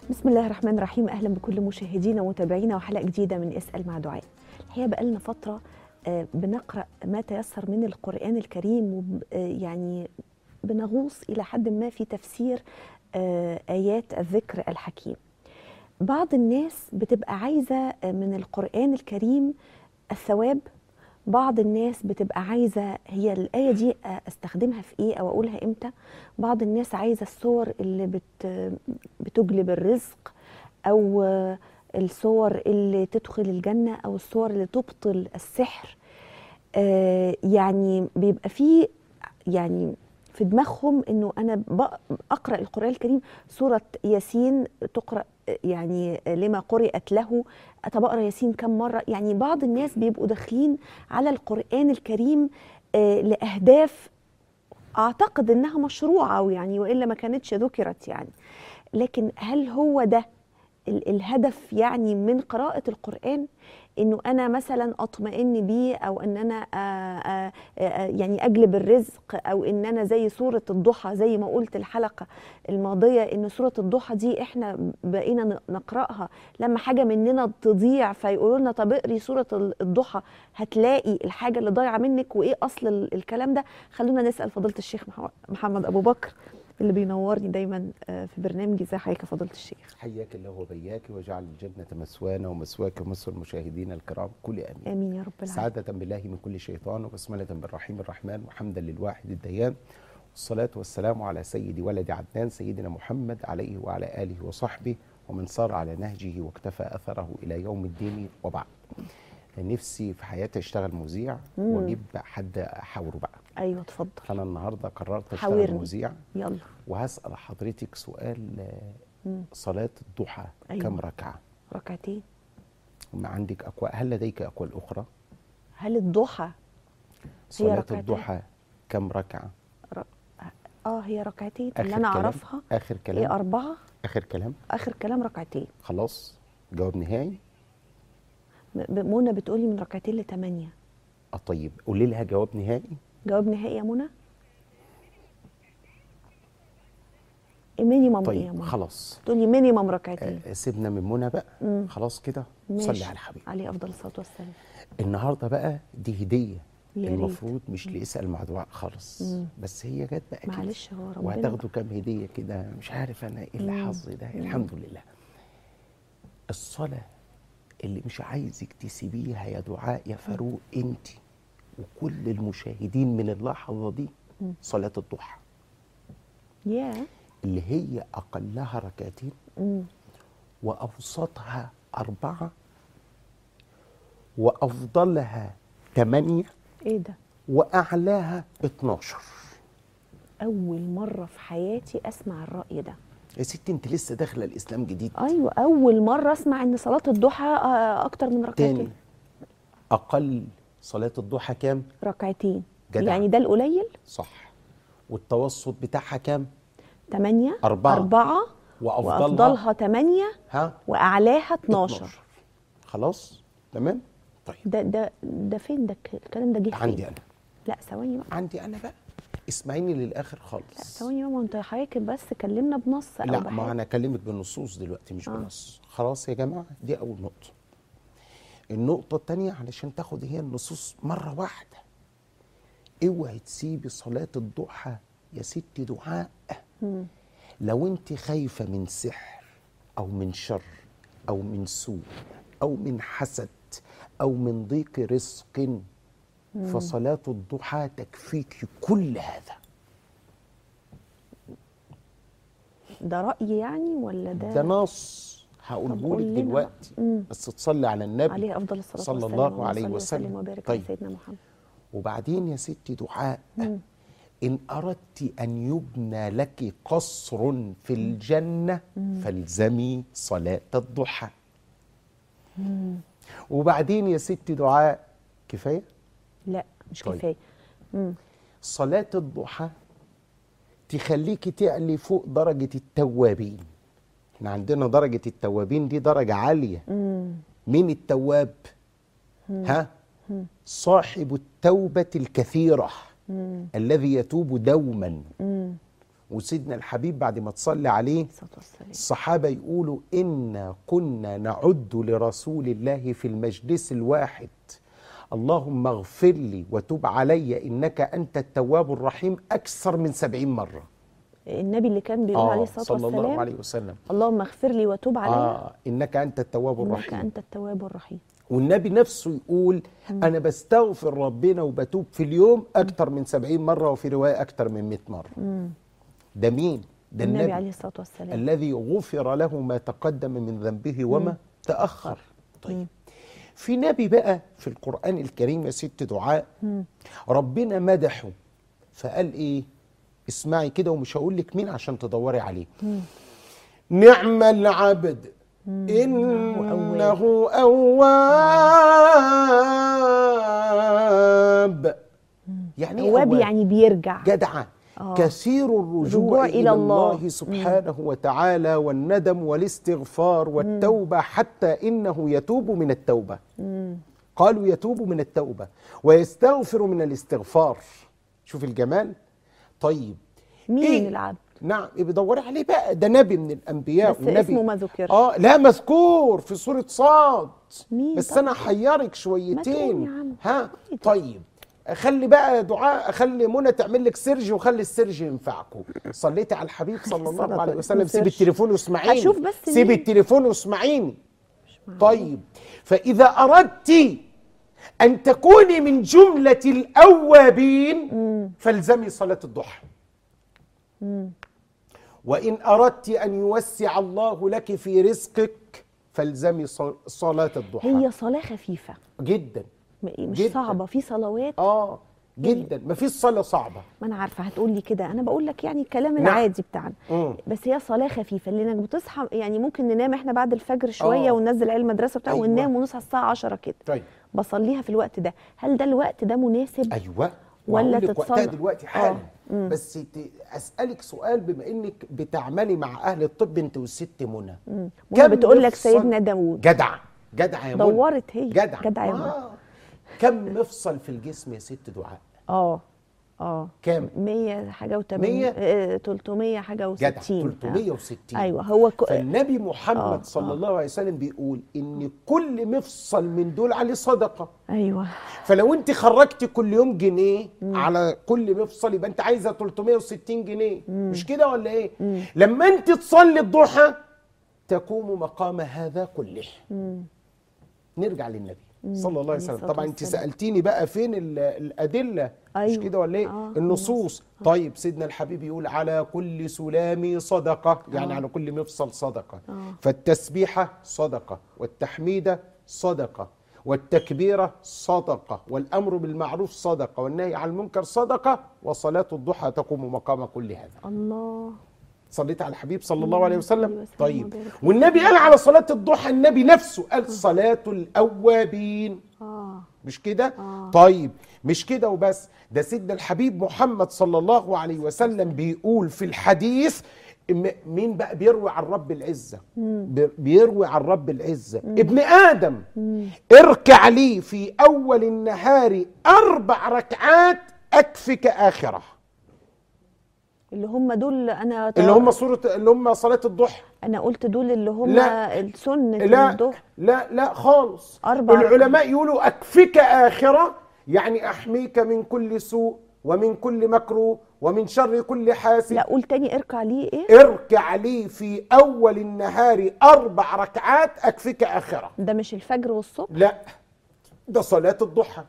بسم الله الرحمن الرحيم اهلا بكل مشاهدينا ومتابعينا وحلقه جديده من اسال مع دعاء الحقيقه بقالنا فتره آه، بنقرا ما تيسر من القران الكريم ويعني بنغوص الى حد ما في تفسير آه، ايات الذكر الحكيم بعض الناس بتبقى عايزه آه، من القران الكريم الثواب بعض الناس بتبقى عايزه هي الايه دي استخدمها في ايه او اقولها امتى بعض الناس عايزه الصور اللي بت بتجلب الرزق او الصور اللي تدخل الجنه او الصور اللي تبطل السحر آه، يعني بيبقى في يعني في دماغهم انه انا اقرا القران الكريم سوره ياسين تقرا يعني لما قرات له طب اقرا ياسين كم مره يعني بعض الناس بيبقوا داخلين على القران الكريم آه، لاهداف اعتقد انها مشروعه يعني والا ما كانتش ذكرت يعني لكن هل هو ده الهدف يعني من قراءة القرآن انه انا مثلا اطمئن بيه او ان انا آآ آآ يعني اجلب الرزق او ان انا زي سوره الضحى زي ما قلت الحلقه الماضيه ان سوره الضحى دي احنا بقينا نقراها لما حاجه مننا تضيع فيقولوا لنا طب اقري سوره الضحى هتلاقي الحاجه اللي ضايعه منك وايه اصل الكلام ده خلونا نسال فضيله الشيخ محمد ابو بكر اللي بينورني دايما آه، في برنامجي ازي حضرتك يا فضيله الشيخ حياك الله وبياك وجعل الجنه مسوانا ومسواك ومسوى المشاهدين الكرام كل امين امين يا رب العالمين سعاده بالله من كل شيطان وبسمله بالرحيم الرحمن وحمدا للواحد الديان والصلاه والسلام على سيد ولد عدنان سيدنا محمد عليه وعلى اله وصحبه ومن صار على نهجه واكتفى اثره الى يوم الدين وبعد نفسي في حياتي اشتغل مذيع واجيب حد احاوره بقى ايوه اتفضل انا النهارده قررت اشتغل مذيع يلا وهسال حضرتك سؤال مم. صلاه الضحى أيوة. كم ركعه ركعتين ما عندك اقوال هل لديك اقوال اخرى هل الضحى صلاه الضحى كم ركعه ر... اه هي ركعتين اللي انا اعرفها اخر كلام هي اربعه اخر كلام اخر كلام ركعتين خلاص جواب نهائي منى بتقولي من ركعتين لثمانيه اه طيب قولي لها جواب نهائي جواب نهائي يا منى مينيمم طيب ايه يا منى خلاص تقولي مينيمم ركعتين آه سيبنا من منى بقى مم. خلاص كده صلي على الحبيب عليه افضل الصلاه والسلام النهارده بقى دي هديه المفروض مش لاسال مع دعاء خالص مم. بس هي جت بقى كده معلش هو ربنا وهتاخدوا كام هديه كده مش عارف انا ايه الحظ ده مم. الحمد لله الصلاه اللي مش عايزك تسيبيها يا دعاء يا فاروق انت وكل المشاهدين من اللحظه دي صلاه الضحى yeah. اللي هي اقلها ركعتين واوسطها اربعه وافضلها ثمانيه ايه ده واعلاها 12 اول مره في حياتي اسمع الراي ده يا ستي انت لسه داخله الاسلام جديد ايوه اول مره اسمع ان صلاه الضحى آه، اكتر من ركعتين تاني اقل صلاه الضحى كام ركعتين جدع. يعني ده القليل صح والتوسط بتاعها كام ثمانية أربعة أربعة وأفضلها, وأفضلها ثمانية ها وأعلاها 12. 12 خلاص تمام طيب ده ده ده فين ده الكلام ده جه فين عندي أنا لا ثواني بقى عندي أنا بقى اسمعيني للاخر خالص لا ثواني يا ماما انت حضرتك بس كلمنا بنص لا ما انا اكلمك بالنصوص دلوقتي مش آه. بنص خلاص يا جماعه دي اول نقطه النقطه الثانيه علشان تاخد هي النصوص مره واحده اوعي تسيبي صلاه الضحى يا ستي دعاء مم. لو انت خايفه من سحر او من شر او من سوء او من حسد او من ضيق رزق فصلاة الضحى تكفيك كل هذا ده رأي يعني ولا ده ده نص هقوله لك دلوقتي مم. بس تصلي على النبي عليه افضل الصلاه صلى الله عليه وسلم وبارك طيب. سيدنا محمد وبعدين يا ستي دعاء مم. ان اردت ان يبنى لك قصر في الجنه مم. فالزمي صلاه الضحى مم. وبعدين يا ستي دعاء كفايه لا مش طيب. كفايه صلاه الضحى تخليكي تعلي فوق درجه التوابين احنا عندنا درجه التوابين دي درجه عاليه مم. مين التواب مم. ها مم. صاحب التوبه الكثيره مم. الذي يتوب دوما مم. وسيدنا الحبيب بعد ما تصلي عليه الصلاة والسلام الصحابة يقولوا إنا كنا نعد لرسول الله في المجلس الواحد اللهم اغفر لي وتب علي إنك أنت التواب الرحيم أكثر من سبعين مرة النبي اللي كان بيقول عليه الصلاة صلى والسلام الله عليه وسلم اللهم اغفر لي وتوب علي آه إنك أنت التواب انك الرحيم انت التواب الرحيم والنبي نفسه يقول أنا بستغفر ربنا وبتوب في اليوم أكثر من سبعين مرة وفي رواية أكثر من مئة مرة ده مين؟ ده النبي النبي عليه الصلاة والسلام الذي غفر له ما تقدم من ذنبه وما تأخر طيب في نبي بقى في القرآن الكريم يا ست دعاء ربنا مدحه فقال ايه اسمعي كده ومش هقول لك مين عشان تدوري عليه نعم العبد إنه أواب يعني إيه تواب أواب؟ يعني بيرجع جدعة آه. كثير الرجوع رجوع إلى, إلى الله, الله. سبحانه وتعالى والندم والاستغفار والتوبة حتى إنه يتوب من التوبة قالوا يتوب من التوبة ويستغفر من الاستغفار شوف الجمال طيب مين إيه؟ العبد نعم إيه بدوري عليه بقى ده نبي من الانبياء بس ونبي اسمه ما ذكرش. اه لا مذكور في سوره صاد مين بس طب؟ انا هحيرك ما تقول شويتين يا عم. ها إيه ده؟ طيب خلي بقى دعاء خلي منى تعمل لك سيرج وخلي السيرج ينفعكم صليتي على الحبيب صلى الله صلاة عليه وسلم سيب سيرج. التليفون واسمعيني أشوف بس سيب مين. التليفون واسمعيني طيب فاذا اردت ان تكوني من جمله الاوابين فالزمي صلاه الضحى وإن أردت أن يوسع الله لك في رزقك فالزمي ص- صلاة الضحى هي صلاة خفيفة جدا م- مش جداً. صعبة في صلوات آه جدا ما فيش صلاة صعبة ما انا عارفه هتقول لي كده انا بقول لك يعني الكلام نعم. العادي بتاعنا مم. بس هي صلاه خفيفه لانك بتصحى يعني ممكن ننام احنا بعد الفجر شويه آه. وننزل عيال المدرسه بتاع أيوة. وننام ونصحى الساعه 10 كده طيب بصليها في الوقت ده هل ده الوقت ده مناسب أيوة ولا وهقول لك وقتها تتصلى؟ دلوقتي حالا آه. بس ت- أسألك سؤال بما إنك بتعملي مع أهل الطب أنت والست منى منى كم بتقول لك مفصل- سيدنا داوود جدع جدع يا منى دورت هي جدع جدع يا منى. آه. كم مفصل في الجسم يا ست دعاء اه اه كام 100 حاجه و80 100 آه 300 حاجه و60 جدع 360 ايوه هو ك... فالنبي محمد آه، صلى آه. الله عليه وسلم بيقول ان كل مفصل من دول عليه صدقه ايوه فلو انت خرجتي كل يوم جنيه على كل مفصل يبقى انت عايزه 360 جنيه مش كده ولا ايه لما انت تصلي الضحى تقوم مقام هذا كله نرجع للنبي صلى الله عليه عليه وسلم الصلاة طبعا انت والسلام. سالتيني بقى فين ال- الادله مش أيوة. كده ولا ايه آه، النصوص طيب سيدنا الحبيب يقول على كل سلام صدقه يعني على كل مفصل صدقه آه. فالتسبيحه صدقه والتحميده صدقه والتكبيره صدقه والامر بالمعروف صدقه والنهي عن المنكر صدقه وصلاه الضحى تقوم مقام كل هذا الله صليت على الحبيب صلى الله عليه وسلم عليه وسلم طيب وبارك عليه. والنبي قال على صلاه الضحى النبي نفسه قال صلاه الاوابين اه مش كده آه. طيب مش كده وبس ده سيدنا الحبيب محمد صلى الله عليه وسلم بيقول في الحديث م- مين بقى بيروي عن رب العزة بي- بيروي عن رب العزة ابن آدم اركع لي في أول النهار أربع ركعات أكفك آخرة اللي هم دول انا اللي هم صورة اللي هم صلاة الضحى انا قلت دول اللي هم لا. السنه لا الضحى لا لا خالص أربع العلماء يقولوا أكفك آخرة يعني أحميك من كل سوء ومن كل مكروه ومن شر كل حاسد لا قول تاني اركع ليه ايه اركع لي في أول النهار أربع ركعات أكفك آخرة ده مش الفجر والصبح لا ده صلاة الضحى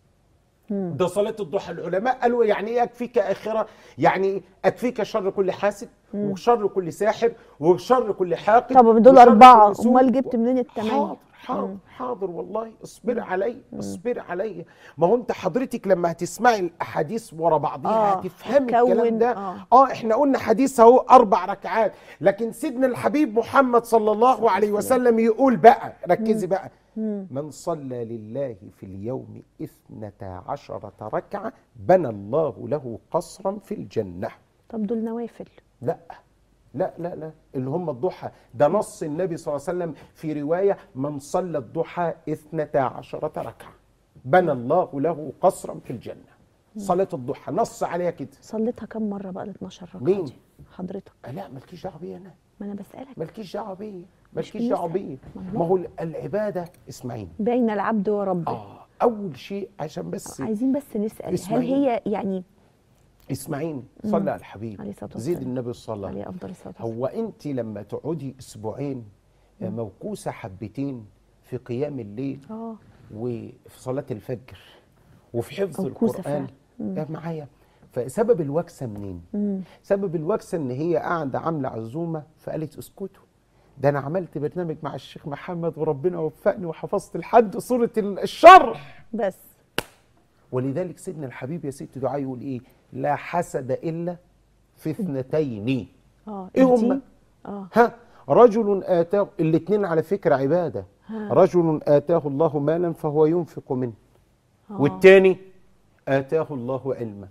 ده صلاة الضحى العلماء قالوا يعني ايه اكفيك اخرة يعني اكفيك شر كل حاسد وشر كل ساحر وشر كل حاقد طب دول وشر أربعة، كل سوء. أمال جبت منين التمانية؟ حاضر حاضر حاضر والله اصبر علي اصبر علي ما هو انت حضرتك لما هتسمعي الاحاديث ورا بعضيها آه، هتفهمي هتكون، الكلام ده آه. اه احنا قلنا حديث اهو اربع ركعات لكن سيدنا الحبيب محمد صلى الله عليه وسلم يقول بقى ركزي بقى من صلى لله في اليوم اثنتا عشرة ركعة بنى الله له قصرا في الجنة طب دول نوافل لا لا لا لا اللي هم الضحى ده نص النبي صلى الله عليه وسلم في رواية من صلى الضحى اثنتا عشرة ركعة بنى الله له قصرا في الجنة صلاه الضحى نص عليها كده صليتها كم مره بقى ال 12 ركعه مين؟ دي حضرتك آه، لا مالكيش دعوه بيا انا ما انا بسالك مالكيش دعوه بيا مش مالكيش دعوه بنسأل. بيا ما ما هو العباده اسمعيني بين العبد وربه اه اول شيء عشان بس عايزين بس نسال هل اسمعيني. هي يعني اسمعيني صلي على الحبيب عليه الصلاة زيد والسلام. النبي صلى عليه افضل الصلاه والسلام هو انت لما تقعدي اسبوعين آه، موكوسه حبتين في قيام الليل اه وفي صلاه الفجر وفي حفظ موكوسة القران ده معايا فسبب الوكسه منين سبب الوكسه ان هي قاعده عامله عزومه فقالت اسكتوا ده انا عملت برنامج مع الشيخ محمد وربنا وفقني وحفظت لحد سوره الشرح بس ولذلك سيدنا الحبيب يا ست دعاء يقول ايه لا حسد الا في اثنتين اه ايه دي- هما اه ها رجل اتاه الاثنين على فكره عباده رجل اتاه الله مالا فهو ينفق منه آه. والتاني اتاه الله علما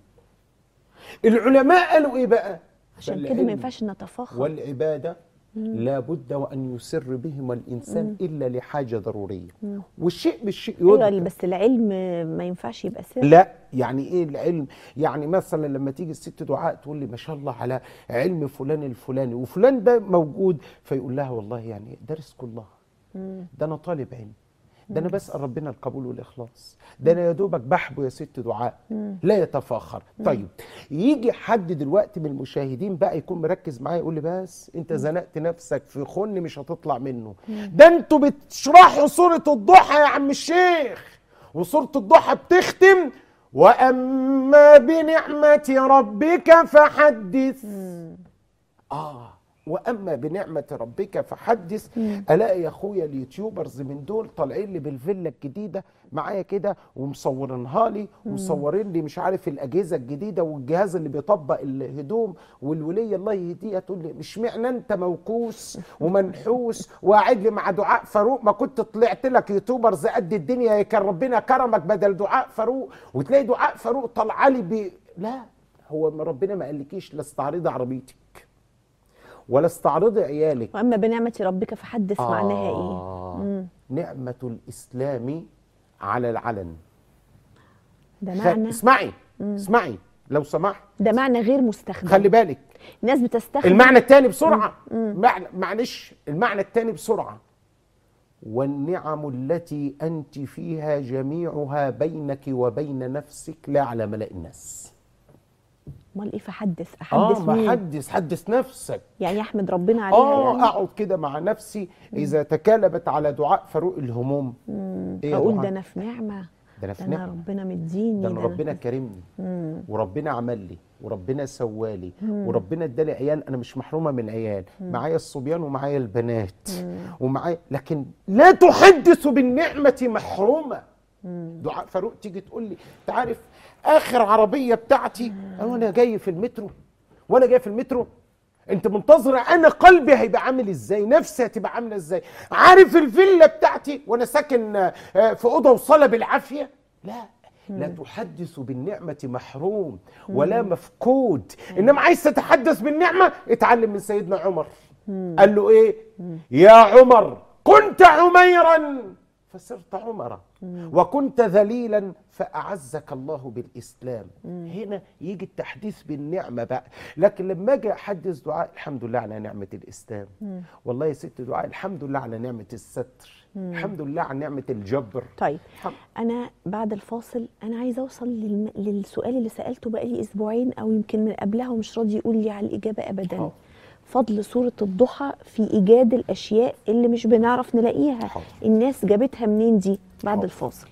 العلماء قالوا ايه بقى عشان كده فالعلم ما ينفعش نتفاخر والعباده لا بد وان يسر بهما الانسان الا لحاجه ضروريه والشيء بالشيء ايوه يدرك بس العلم ما ينفعش يبقى سر لا يعني ايه العلم يعني مثلا لما تيجي الست دعاء تقول لي ما شاء الله على علم فلان الفلاني وفلان ده موجود فيقول لها والله يعني ده رزق الله ده انا طالب علم ده انا بسال ربنا القبول والاخلاص ده انا يا دوبك بحبه يا ست دعاء لا يتفاخر طيب يجي حد دلوقتي من المشاهدين بقى يكون مركز معايا يقول لي بس انت زنقت نفسك في خن مش هتطلع منه ده انتوا بتشرحوا سوره الضحى يا عم الشيخ وسوره الضحى بتختم واما بنعمه ربك فحدث اه واما بنعمه ربك فحدث الاقي يا اخويا اليوتيوبرز من دول طالعين لي بالفيلا الجديده معايا كده ومصورينها لي ومصورين لي مش عارف الاجهزه الجديده والجهاز اللي بيطبق الهدوم والوليه الله يهديها تقول لي مش معنى انت موكوس ومنحوس وقاعد لي مع دعاء فاروق ما كنت طلعت لك يوتيوبرز قد الدنيا كان ربنا كرمك بدل دعاء فاروق وتلاقي دعاء فاروق طالعه لي ب... لا هو ربنا ما قالكيش لا استعرضي عربيتك ولا استعرضي عيالك واما بنعمه ربك فحدث معناها ايه آه. نعمة الإسلام على العلن ده خ- معنى اسمعي اسمعي لو سمحت ده معنى غير مستخدم خلي بالك الناس بتستخدم المعنى الثاني بسرعة معنى معلش المعنى الثاني بسرعة والنعم التي أنت فيها جميعها بينك وبين نفسك لا على ملأ الناس امال ايه فحدث احدث اه ما مين حدث حدث نفسك يعني احمد ربنا عليها اه يعني اقعد كده مع نفسي اذا تكالبت على دعاء فاروق الهموم إيه يا اقول دعاء؟ ده انا في نعمه ده انا في ده انا نعمة. ربنا مديني ده انا أنا ربنا كرمني وربنا عمل لي وربنا سوالي وربنا اداني عيال انا مش محرومه من عيال معايا الصبيان ومعايا البنات ومعايا لكن لا تحدث بالنعمه محرومه دعاء فاروق تيجي تقول لي انت عارف اخر عربيه بتاعتي وانا جاي في المترو وانا جاي في المترو انت منتظره انا قلبي هيبقى عامل ازاي نفسي هتبقى عامله ازاي عارف الفيلا بتاعتي وانا ساكن آه، في اوضه وصاله بالعافيه لا لا تحدث بالنعمة محروم ولا مفقود إنما عايز تتحدث بالنعمة اتعلم من سيدنا عمر قال له إيه يا عمر كنت عميرا فصرت عمرا وكنت ذليلا فأعزك الله بالإسلام هنا يجي التحديث بالنعمة بقى لكن لما أجي أحدث دعاء الحمد لله على نعمة الإسلام والله يا ست دعاء الحمد لله على نعمة الستر الحمد لله على نعمة الجبر طيب الحمد- انا بعد الفاصل انا عايزه اوصل للم... للسؤال اللي سالته بقالي اسبوعين او يمكن من قبلها ومش راضي يقول لي على الاجابه ابدا حاضر. فضل سوره الضحى في ايجاد الاشياء اللي مش بنعرف نلاقيها حاضر. الناس جابتها منين دي بعد حاضر. الفاصل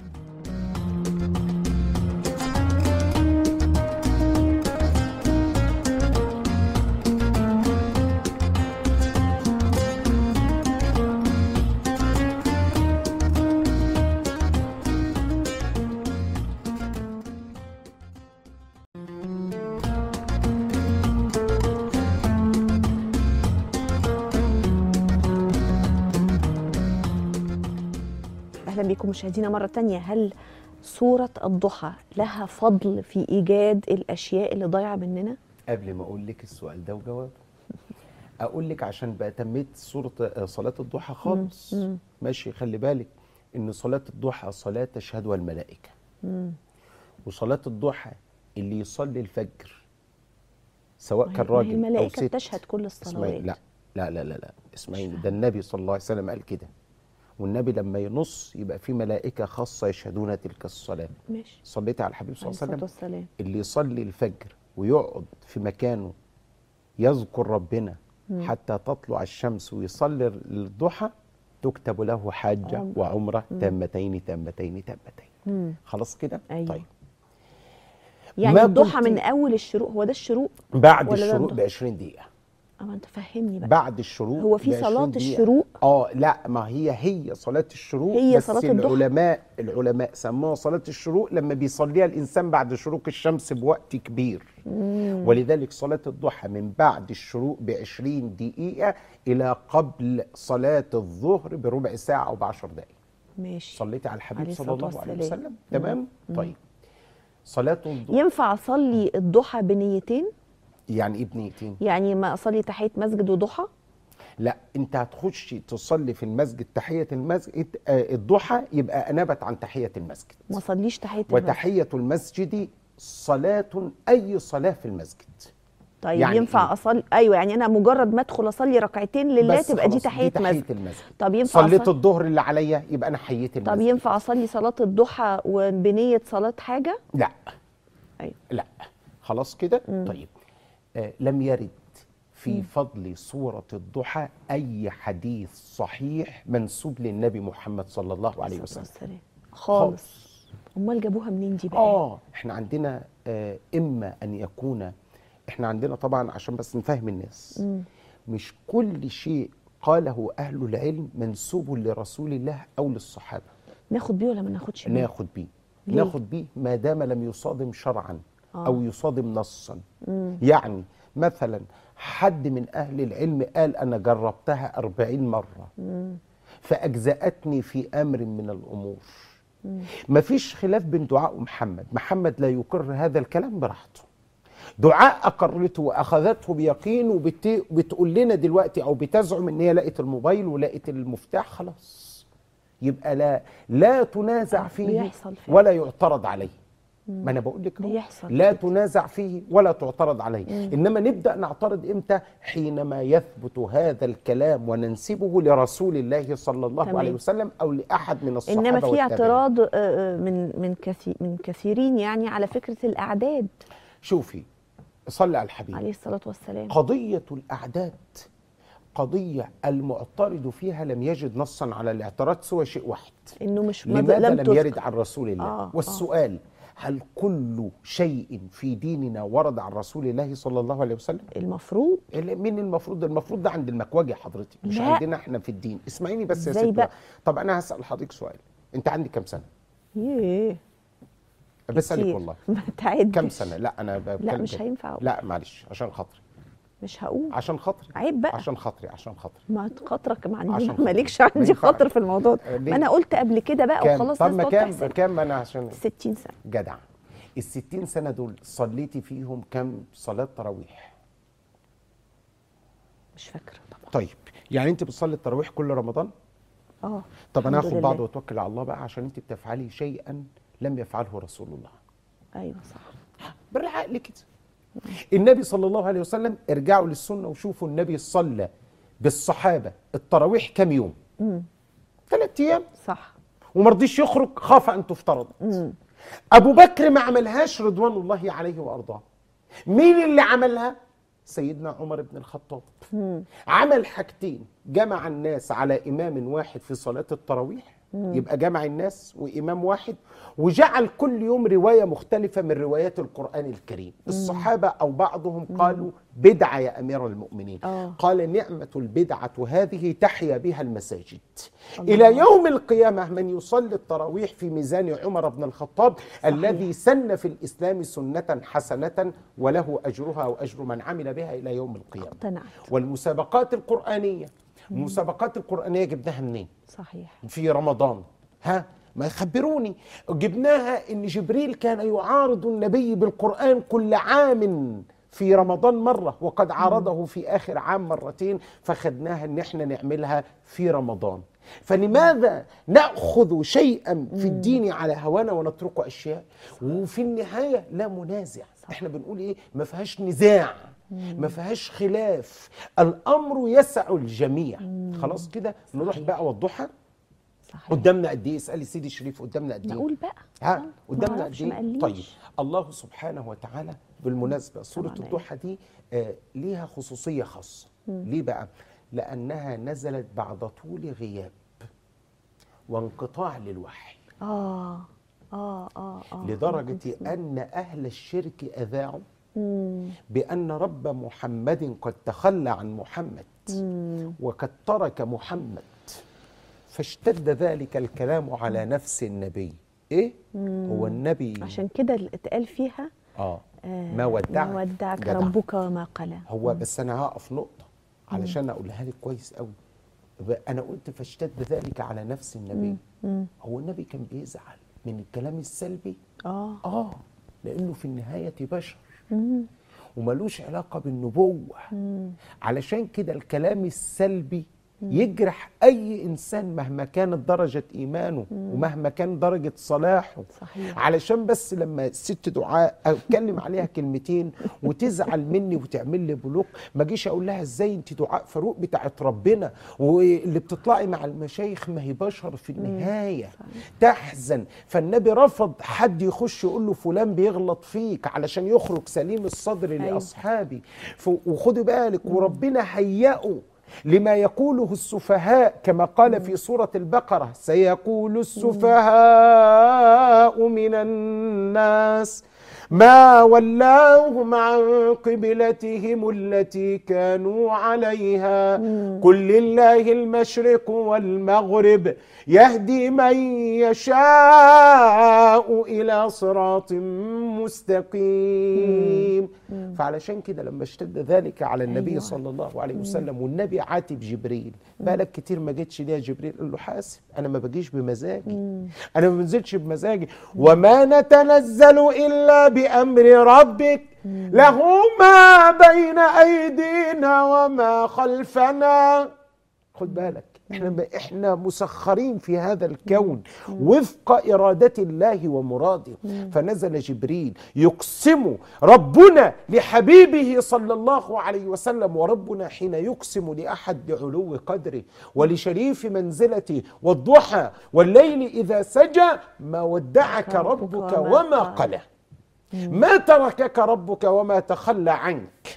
اهلا بكم مشاهدينا مره تانية هل سوره الضحى لها فضل في ايجاد الاشياء اللي ضايعه مننا قبل ما اقول لك السؤال ده وجوابه اقول لك عشان بقى تميت صوره آه، صلاه الضحى خالص ماشي خلي بالك ان صلاه الضحى صلاه تشهدها الملائكه وصلاة الضحى اللي يصلي الفجر سواء ما هي- كان ما هي راجل أو الملائكة ست بتشهد كل اسمعي الصلوات لا لا لا لا لا اسمعيني ده النبي صلى الله عليه وسلم قال كده والنبي لما ينص يبقى في ملائكة خاصة يشهدون تلك الصلاة ماشي صليت على الحبيب صلى عليه الله عليه الصلاة وسلم والسلام اللي يصلي الفجر ويقعد في مكانه يذكر ربنا حتى تطلع الشمس ويصلي الضحى تكتب له حاجة عمرة. وعمرة تامتين تامتين تامتين مم. خلاص كده أيوة. طيب يعني ما الضحى قلت- من أول الشروق هو ده الشروق بعد ولا ده الشروق الضحى؟ ب 20 دقيقة أما أنت فهمني بقى بعد الشروق هو في ب 20 صلاة دقيقة. الشروق؟ اه لا ما هي هي صلاة الشروق هي بس صلاة الضحى؟ العلماء العلماء سموها صلاة الشروق لما بيصليها الإنسان بعد شروق الشمس بوقت كبير ولذلك صلاة الضحى من بعد الشروق ب 20 دقيقة إلى قبل صلاة الظهر بربع ساعة أو بعشر دقائق ماشي صليت على الحبيب عليه صلى الصلاة الله عليه والسلام. وسلم تمام طيب صلاة الضحى ينفع أصلي الضحى بنيتين يعني إيه بنيتين يعني ما أصلي تحية مسجد وضحى لا انت هتخش تصلي في المسجد تحية المسجد آه، الضحى يبقى أنابت عن تحية المسجد ما أصليش تحية المسجد وتحية المسجد صلاة أي صلاة في المسجد طيب يعني ينفع إيه؟ اصلي ايوه يعني انا مجرد ما ادخل اصلي ركعتين لله بس تبقى دي خلاص، تحيه مسجد المسجد طب ينفع صليت أصلي الظهر اللي عليا يبقى أنا حييت المسجد طب ينفع اصلي صلاه الضحى وبنيه صلاه حاجه لا ايوه لا خلاص كده طيب آه لم يرد في فضل سورة الضحى أي حديث صحيح منسوب للنبي محمد صلى الله عليه الصلاة وسلم والسلام خالص امال جابوها منين دي بقى اه احنا عندنا آه اما ان يكون احنا عندنا طبعا عشان بس نفهم الناس مش كل شيء قاله اهل العلم منسوب لرسول الله او للصحابه ناخد بيه ولا ما ناخدش بيه ناخد بيه ليه؟ ناخد بيه ما دام لم يصادم شرعا آه. او يصادم نصا يعني مثلا حد من اهل العلم قال انا جربتها أربعين مره فاجزاتني في امر من الامور مفيش خلاف بين دعاء ومحمد محمد لا يقر هذا الكلام براحته دعاء اقرته واخذته بيقين وبتقول لنا دلوقتي او بتزعم ان هي لقت الموبايل ولقت المفتاح خلاص يبقى لا لا تنازع فيه بيحصل فعلا. ولا يعترض عليه ما انا بقول لك أهو، بيحصل لا كده. تنازع فيه ولا تعترض عليه انما نبدا نعترض امتى حينما يثبت هذا الكلام وننسبه لرسول الله صلى الله تمام. عليه وسلم او لاحد من الصحابه انما في والتابعين. اعتراض آه، آه، من من كثير من كثيرين يعني على فكره الاعداد شوفي صلي على الحبيب عليه الصلاه والسلام قضية الأعداد قضية المعترض فيها لم يجد نصا على الاعتراض سوى شيء واحد انه مش ما- لماذا لم تذكر. يرد عن رسول الله آه، آه. والسؤال هل كل شيء في ديننا ورد عن رسول الله صلى الله عليه وسلم المفروض ال- مين المفروض المفروض ده عند المكواجي حضرتك مش لا. عندنا احنا في الدين اسمعيني بس يا إزاي ست بقى؟ طب انا هسال حضرتك سؤال انت عندك كام سنه ياه بسالك كتير. والله ما تعدش كام سنه لا انا بتكلم مش كده. هينفع أقول. لا معلش عشان خاطري مش هقول عشان خاطري عيب بقى عشان خاطري عشان خاطري ما خاطرك ما عشان عندي خاطر. مالكش ما عندي ينفعش. خاطر في الموضوع آه، ده ليه؟ ما انا قلت قبل كده بقى كام وخلاص طب الناس ما تقعد كام تحسب كام انا عشان 60 سنه جدع ال 60 سنه دول صليتي فيهم كام صلاه تراويح مش فاكره طبعا طيب يعني انت بتصلي التراويح كل رمضان اه طب انا الحمد هاخد بعض لله. واتوكل على الله بقى عشان انت بتفعلي شيئا لم يفعله رسول الله ايوه صح بالعقل كده النبي صلى الله عليه وسلم ارجعوا للسنه وشوفوا النبي صلى بالصحابه التراويح كام يوم ثلاث ايام صح وما رضيش يخرج خاف ان تفترض ابو بكر ما عملهاش رضوان الله عليه وارضاه مين اللي عملها سيدنا عمر بن الخطاب عمل حاجتين جمع الناس على امام واحد في صلاه التراويح يبقى جمع الناس وامام واحد وجعل كل يوم روايه مختلفه من روايات القران الكريم الصحابه او بعضهم قالوا بدعه يا امير المؤمنين آه. قال نعمه البدعه هذه تحيا بها المساجد الى يوم القيامه من يصلي التراويح في ميزان عمر بن الخطاب الذي سن في الاسلام سنه حسنه وله اجرها واجر من عمل بها الى يوم القيامه اقتنعت والمسابقات القرآنية المسابقات القرآنية جبناها منين؟ صحيح في رمضان ها ما يخبروني جبناها ان جبريل كان يعارض النبي بالقرآن كل عام في رمضان مرة وقد عارضه في آخر عام مرتين فخدناها ان احنا نعملها في رمضان فلماذا ناخذ شيئا في الدين على هوانا ونترك اشياء وفي النهايه لا منازع احنا بنقول ايه ما فيهاش نزاع ما فيهاش خلاف الامر يسع الجميع خلاص كده نروح بقى والضحى صحيح قدامنا قد ايه اسالي سيدي الشريف قدامنا قد ايه نقول بقى ها ما قدامنا أعرفش، قد ما ايه قاليش. طيب الله سبحانه وتعالى بالمناسبه سوره طبعاً. الضحى دي آه ليها خصوصيه خاصه ليه بقى لانها نزلت بعد طول غياب وانقطاع للوحي اه اه اه اه لدرجه ان اهل الشرك اذاعوا مم. بان رب محمد قد تخلى عن محمد وقد ترك محمد فاشتد ذلك الكلام على نفس النبي ايه هو النبي عشان كده اللي اتقال فيها اه آه، ما ودعك ما ودعك جدع. ربك وما قلى هو بس انا هقف نقطه علشان اقولها لك كويس قوي ب- انا قلت فاشتد ذلك على نفس النبي هو النبي كان بيزعل من الكلام السلبي اه اه لانه في النهايه بشر وملوش علاقه بالنبوه علشان كده الكلام السلبي يجرح اي انسان مهما كانت درجه ايمانه ومهما كان درجه صلاحه صحيح. علشان بس لما الست دعاء اتكلم عليها كلمتين وتزعل مني وتعمل لي بلوك ما اجيش اقول لها ازاي انت دعاء فاروق بتاعت ربنا واللي بتطلعي مع المشايخ ما هي بشر في النهايه تحزن فالنبي رفض حد يخش يقول له فلان بيغلط فيك علشان يخرج سليم الصدر أيوة. لاصحابي ف- وخدوا بالك وربنا هيئه لما يقوله السفهاء كما قال في سورة البقرة سيقول السفهاء من الناس ما ولاهم عن قبلتهم التي كانوا عليها قل لله المشرق والمغرب يهدي من يشاء إلى صراط مستقيم فعلشان كده لما اشتد ذلك على النبي أيوة. صلى الله عليه وسلم والنبي عاتب جبريل بالك كتير ما جيتش ليه يا جبريل قال له حاسب انا ما بجيش بمزاجي انا ما بنزلش بمزاجي وما نتنزل الا بامر ربك له ما بين ايدينا وما خلفنا خد بالك احنا احنا مسخرين في هذا الكون وفق اراده الله ومراده فنزل جبريل يقسم ربنا لحبيبه صلى الله عليه وسلم وربنا حين يقسم لاحد بعلو قدره ولشريف منزلته والضحى والليل اذا سجى ما ودعك ربك وما قلى ما تركك ربك وما تخلى عنك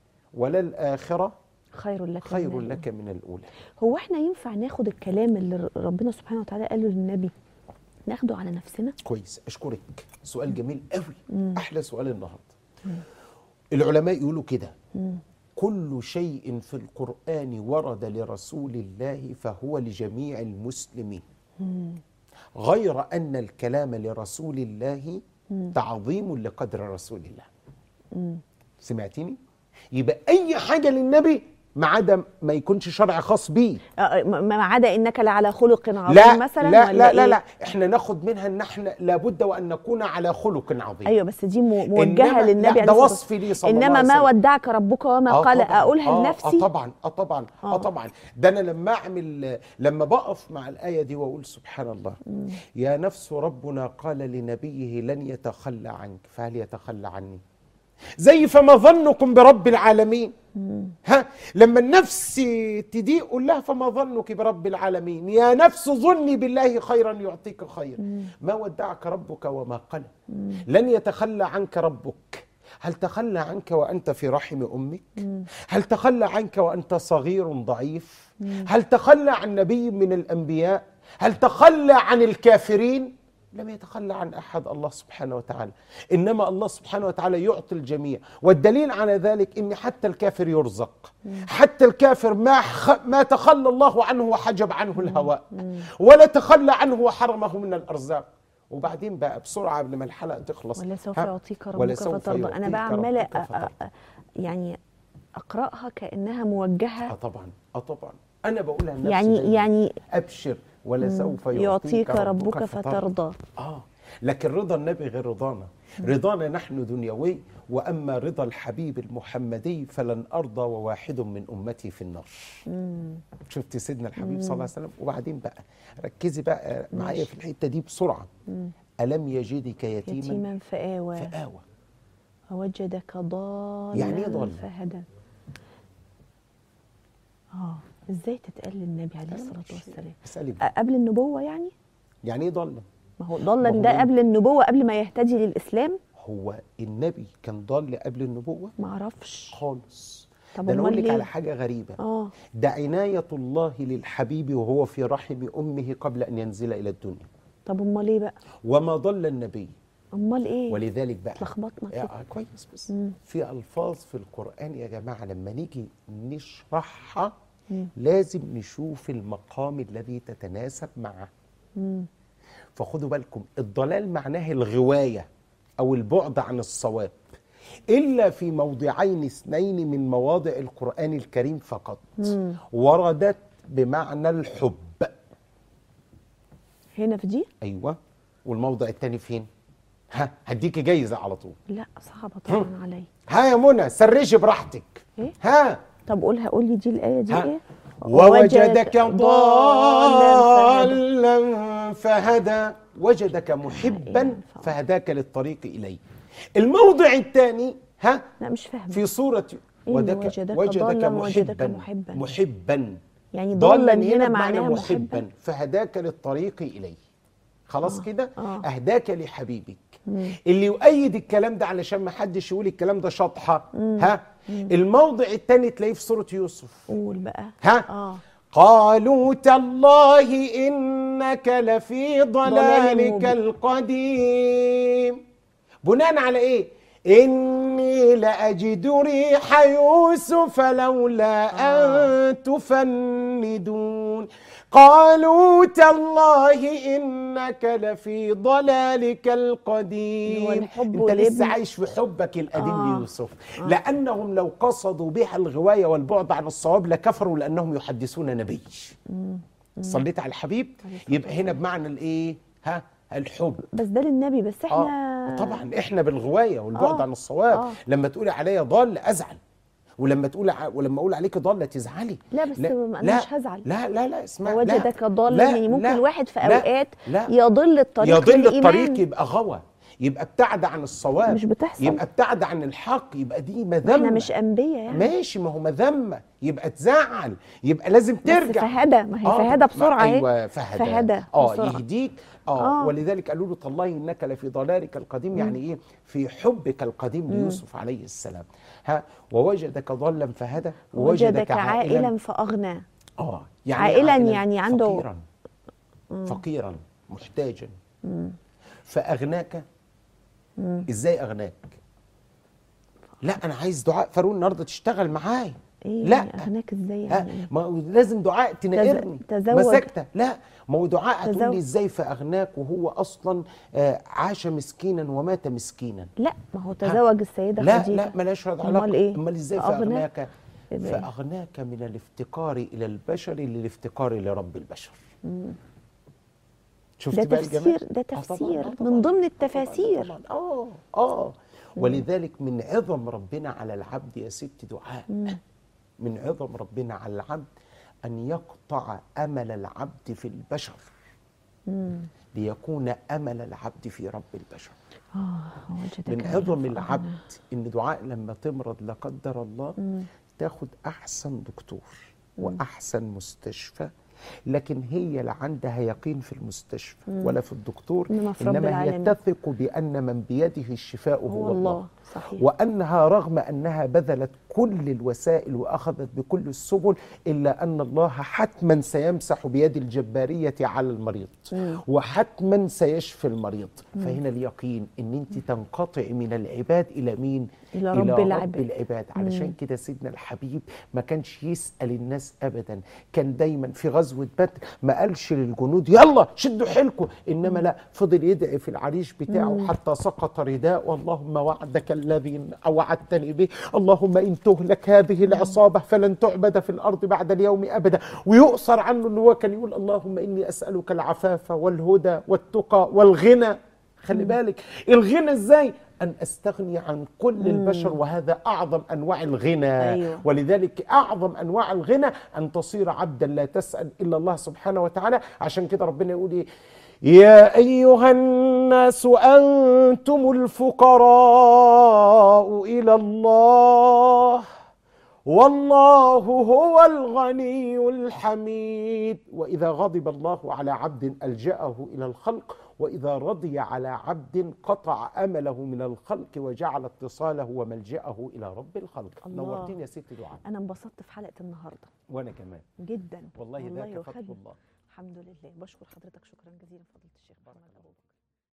وللآخرة خير لك خير من لك من الأولى هو احنا ينفع ناخد الكلام اللي ربنا سبحانه وتعالى قاله للنبي ناخده على نفسنا كويس أشكرك سؤال جميل قوي أحلى سؤال النهاردة العلماء يقولوا كده كل شيء في القرآن ورد لرسول الله فهو لجميع المسلمين غير أن الكلام لرسول الله تعظيم لقدر رسول الله سمعتني؟ يبقى أي حاجة للنبي ما عدا ما يكونش شرع خاص بيه آه، ما ما عدا انك لعلى خلق عظيم لا مثلا لا ولا لا لا, إيه؟ لا احنا ناخد منها ان احنا لابد وان نكون على خلق عظيم ايوه بس دي مو- موجهه إنما- للنبي لا، عليه ده الصلاة وصف ليه صلى الله انما عليه ما وسلم. ودعك ربك وما آه قال طبعاً. اقولها آه لنفسي اه طبعا اه طبعا اه آه. طبعا ده انا لما اعمل لما بقف مع الايه دي واقول سبحان الله يا نفس ربنا قال لنبيه لن يتخلى عنك فهل يتخلى عني زي فما ظنكم برب العالمين ها لما النفس تضيق قول لها فما ظنك برب العالمين يا نفس ظني بالله خيرا يعطيك خير ما ودعك ربك وما قلى لن يتخلى عنك ربك هل تخلى عنك وانت في رحم امك هل تخلى عنك وانت صغير ضعيف هل تخلى عن نبي من الانبياء هل تخلى عن الكافرين لم يتخلى عن احد الله سبحانه وتعالى انما الله سبحانه وتعالى يعطي الجميع والدليل على ذلك ان حتى الكافر يرزق حتى الكافر ما خ... ما تخلى الله عنه وحجب عنه الهواء ولا تخلى عنه وحرمه من الارزاق وبعدين بقى بسرعه قبل ما الحلقه تخلص ولا سوف ها؟ يعطيك ولا ربك سوف فترضى انا يعطيك بقى عماله ربك أ- فترضى. أ- أ- يعني اقراها كانها اه موجهه طبعا اه طبعا انا بقولها لنفسي يعني دايماً. يعني ابشر ولا سوف يعطيك ربك فترضى اه لكن رضا النبي غير رضانا رضانا نحن دنيوي واما رضا الحبيب المحمدي فلن ارضى وواحد من امتي في النار شفت سيدنا الحبيب صلى الله عليه وسلم وبعدين بقى ركزي بقى معايا في الحته دي بسرعه الم يجدك يتيما يتيما فآوى فآوى ووجدك ضالا يعني إيه ضالا؟ فهدى اه ازاي تتقال للنبي عليه الصلاه والسلام اسالي أ- بقى. قبل النبوه يعني يعني ايه ضل ما هو ضلا ما هو ده إيه؟ قبل النبوه قبل ما يهتدي للاسلام هو النبي كان ضال قبل النبوه ما اعرفش خالص طب ده انا أمال اقول لك ليه؟ على حاجه غريبه اه ده عنايه الله للحبيب وهو في رحم امه قبل ان ينزل الى الدنيا طب امال ايه بقى وما ضل النبي امال ايه ولذلك بقى اتلخبطنا يا كده. آه، كويس بس مم. في الفاظ في القران يا جماعه لما نيجي نشرحها لازم نشوف المقام الذي تتناسب معه مم. فخدوا بالكم الضلال معناه الغوايه او البعد عن الصواب الا في موضعين اثنين من مواضع القران الكريم فقط وردت بمعنى الحب هنا في دي ايوه والموضع الثاني فين ها هديكي جايزه على طول لا صعبه طبعا عليا ها يا منى سرشي براحتك إيه؟ ها طب قولها قول لي دي الايه دي ها. ايه ووجدك ضالا ضالا فهدى وجدك محبا أيوة. فهداك للطريق إليه الموضع الثاني ها لا مش فاهمه في سورة إيه وجدك, وجدك ضالا وجدك محبا محبا. محبا يعني ضالا ضالا هنا بمعنى معناها محبا محبا فهداك للطريق إليه خلاص كده آه. أهداك لحبيبك اللي يؤيد الكلام ده علشان ما حدش يقول الكلام ده شطحة ها الموضع الثاني تلاقيه في سورة يوسف قول بقى ها اه قالوا تالله إنك لفي ضلالك مبين. القديم بناء على إيه؟ إني لأجد ريح يوسف لولا أن تفندون قالوا تالله إنك لفي ضلالك القديم هو الحب أنت لسه والابن. عايش في حبك القديم آه. ليوسف لأنهم لو قصدوا بها الغواية والبعد عن الصواب لكفروا لأنهم يحدثون نبي صليت على الحبيب يبقى هنا بمعنى الإيه ها الحب بس ده للنبي بس احنا آه. طبعا احنا بالغوايه والبعد آه. عن الصواب آه. لما تقولي عليا ضال ازعل ولما تقول ع... ولما اقول عليك ضاله تزعلي لا بس أنا مش هزعل. لا لا لا اسمع وجدك لا ضالا لا يعني ممكن لا الواحد في لا اوقات لا يضل الطريق يضل للإيمان. الطريق يبقى غوى يبقى ابتعد عن الصواب مش بتحصل. يبقى ابتعد عن الحق يبقى دي مذمه احنا مش انبياء يعني ماشي ما هو مذمه يبقى تزعل يبقى لازم بس ترجع فهدى ما هي آه، فهدى ما- بسرعه اهي ايوه فهدى فهدى اه بسرعة. يهديك اه, آه. ولذلك قالوا له تالله انك لفي ضلالك القديم يعني ايه في حبك القديم ليوسف عليه السلام ها ووجدك ضلا فهدى وجدك عائلا فاغنى اه عائلاً يعني عنده- فقيرا فقيرا محتاجا فاغناك ازاي اغناك لا انا عايز دعاء فاروق النهارده تشتغل معايا ايه لا يعني اغناك ازاي ها يعني ما هو لازم دعاء تنقرني تزوج. مسكته لا ما هو دعاء هتقول تزوج. لي ازاي فاغناك وهو اصلا آه، عاش مسكينا ومات مسكينا لا ما هو تزوج السيده لا خديجه لا ملاش علاقه امال ايه امال ازاي فأغناك؟ فاغناك إزاي؟ فاغناك من الافتقار الى البشر للافتقار لرب البشر شفت ده بقى الجمال؟ تفسير ده آه طبعاً، تفسير آه طبعاً، من ضمن طبعاً، التفاسير طبعاً، اه اه ولذلك من عظم ربنا على العبد يا ست دعاء من عظم ربنا على العبد ان يقطع امل العبد في البشر ليكون امل العبد في رب البشر اه وجدك من عائلاً عظم فأغنى. العبد ان دعاء لما تمرض لا قدر الله تاخد احسن دكتور واحسن مستشفى لكن هي لا عندها يقين في المستشفى ولا في الدكتور إنما في رب انما هي العالمين. تثق بان من بيده الشفاء هو, هو الله صحيح وانها رغم انها بذلت كل الوسائل واخذت بكل السبل الا ان الله حتما سيمسح بيد الجباريه على المريض وحتما سيشفي المريض فهنا اليقين ان انت تنقطعي من العباد الى مين إلى رب رب العباد. العباد علشان كده سيدنا الحبيب ما كانش يسال الناس ابدا كان دايما في غزوه بدر ما قالش للجنود يلا شدوا حيلكم انما لا فضل يدعي في العريش بتاعه حتى سقط رداء اللهم وعدك الذي وعدتني به اللهم ان تهلك هذه العصابه فلن تعبد في الارض بعد اليوم ابدا ويؤثر عنه ان هو كان يقول اللهم اني اسالك العفاف والهدى والتقى والغنى خلي بالك الغنى ازاي ان استغني عن كل البشر وهذا اعظم انواع الغنى أيوة. ولذلك اعظم انواع الغنى ان تصير عبدا لا تسال الا الله سبحانه وتعالى عشان كده ربنا يقول ايه يا ايها الناس انتم الفقراء الى الله والله هو الغني الحميد واذا غضب الله على عبد الجاه الى الخلق واذا رضي على عبد قطع امله من الخلق وجعل اتصاله وملجاه الى رب الخلق الله. نورتيني يا ست دعاء انا انبسطت في حلقه النهارده وانا كمان جدا والله ذاك فضل وخدني. الله الحمد لله بشكر حضرتك شكرا جزيلا فضيله الشيخ محمد أبو بكر.